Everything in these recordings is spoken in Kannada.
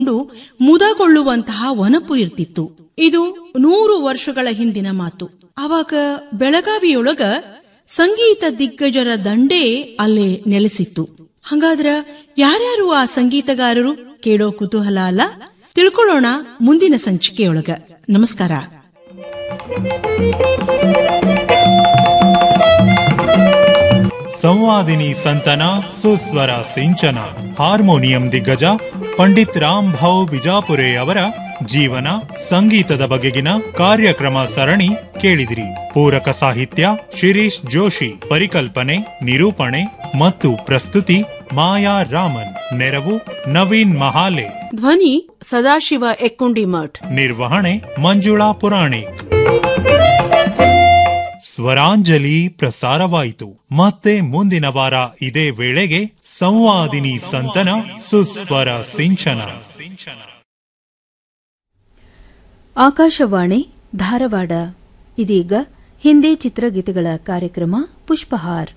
ಕೊಂಡು ಮುದಗೊಳ್ಳುವಂತಹ ವನಪು ಇರ್ತಿತ್ತು ಇದು ನೂರು ವರ್ಷಗಳ ಹಿಂದಿನ ಮಾತು ಅವಾಗ ಬೆಳಗಾವಿಯೊಳಗ ಸಂಗೀತ ದಿಗ್ಗಜರ ದಂಡೇ ಅಲ್ಲೇ ನೆಲೆಸಿತ್ತು ಹಂಗಾದ್ರ ಯಾರ್ಯಾರು ಆ ಸಂಗೀತಗಾರರು ಕೇಳೋ ಕುತೂಹಲ ಅಲ್ಲ ತಿಳ್ಕೊಳ್ಳೋಣ ಮುಂದಿನ ಸಂಚಿಕೆಯೊಳಗ ನಮಸ್ಕಾರ ಸಂವಾದಿನಿ ಸಂತನ ಸುಸ್ವರ ಸಿಂಚನ ಹಾರ್ಮೋನಿಯಂ ದಿಗ್ಗಜ ಪಂಡಿತ್ ರಾಮ್ ಭಾವ್ ಬಿಜಾಪುರೆ ಅವರ ಜೀವನ ಸಂಗೀತದ ಬಗೆಗಿನ ಕಾರ್ಯಕ್ರಮ ಸರಣಿ ಕೇಳಿದಿರಿ ಪೂರಕ ಸಾಹಿತ್ಯ ಶಿರೀಶ್ ಜೋಶಿ ಪರಿಕಲ್ಪನೆ ನಿರೂಪಣೆ ಮತ್ತು ಪ್ರಸ್ತುತಿ ಮಾಯಾ ರಾಮನ್ ನೆರವು ನವೀನ್ ಮಹಾಲೆ ಧ್ವನಿ ಸದಾಶಿವ ಎಕ್ಕುಂಡಿ ಮಠ್ ನಿರ್ವಹಣೆ ಮಂಜುಳಾ ಪುರಾಣಿಕ್ ಸ್ವರಾಂಜಲಿ ಪ್ರಸಾರವಾಯಿತು ಮತ್ತೆ ಮುಂದಿನ ವಾರ ಇದೇ ವೇಳೆಗೆ ಸಂವಾದಿನಿ ಸಂತನ ಸುಸ್ವರ ಸಿಂಚನ ಆಕಾಶವಾಣಿ ಧಾರವಾಡ ಇದೀಗ ಹಿಂದಿ ಚಿತ್ರಗೀತೆಗಳ ಕಾರ್ಯಕ್ರಮ ಪುಷ್ಪಹಾರ್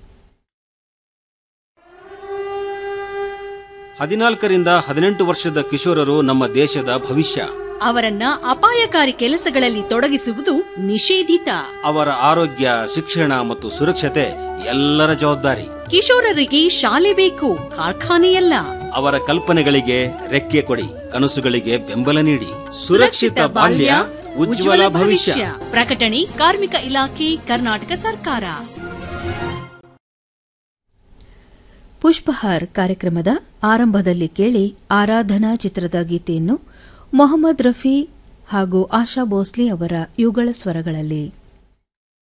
ಹದಿನಾಲ್ಕರಿಂದ ಹದಿನೆಂಟು ವರ್ಷದ ಕಿಶೋರರು ನಮ್ಮ ದೇಶದ ಭವಿಷ್ಯ ಅವರನ್ನ ಅಪಾಯಕಾರಿ ಕೆಲಸಗಳಲ್ಲಿ ತೊಡಗಿಸುವುದು ನಿಷೇಧಿತ ಅವರ ಆರೋಗ್ಯ ಶಿಕ್ಷಣ ಮತ್ತು ಸುರಕ್ಷತೆ ಎಲ್ಲರ ಜವಾಬ್ದಾರಿ ಕಿಶೋರರಿಗೆ ಶಾಲೆ ಬೇಕು ಕಾರ್ಖಾನೆಯಲ್ಲ ಅವರ ಕಲ್ಪನೆಗಳಿಗೆ ರೆಕ್ಕೆ ಕೊಡಿ ಕನಸುಗಳಿಗೆ ಬೆಂಬಲ ನೀಡಿ ಸುರಕ್ಷಿತ ಬಾಲ್ಯ ಉಜ್ವಲ ಭವಿಷ್ಯ ಪ್ರಕಟಣೆ ಕಾರ್ಮಿಕ ಇಲಾಖೆ ಕರ್ನಾಟಕ ಸರ್ಕಾರ ಪುಷ್ಪಹಾರ್ ಕಾರ್ಯಕ್ರಮದ ಆರಂಭದಲ್ಲಿ ಕೇಳಿ ಆರಾಧನಾ ಚಿತ್ರದ ಗೀತೆಯನ್ನು ಮೊಹಮ್ಮದ್ ರಫಿ ಹಾಗೂ ಆಶಾ ಭೋಸ್ಲೆ ಅವರ ಯುಗಳ ಸ್ವರಗಳಲ್ಲಿ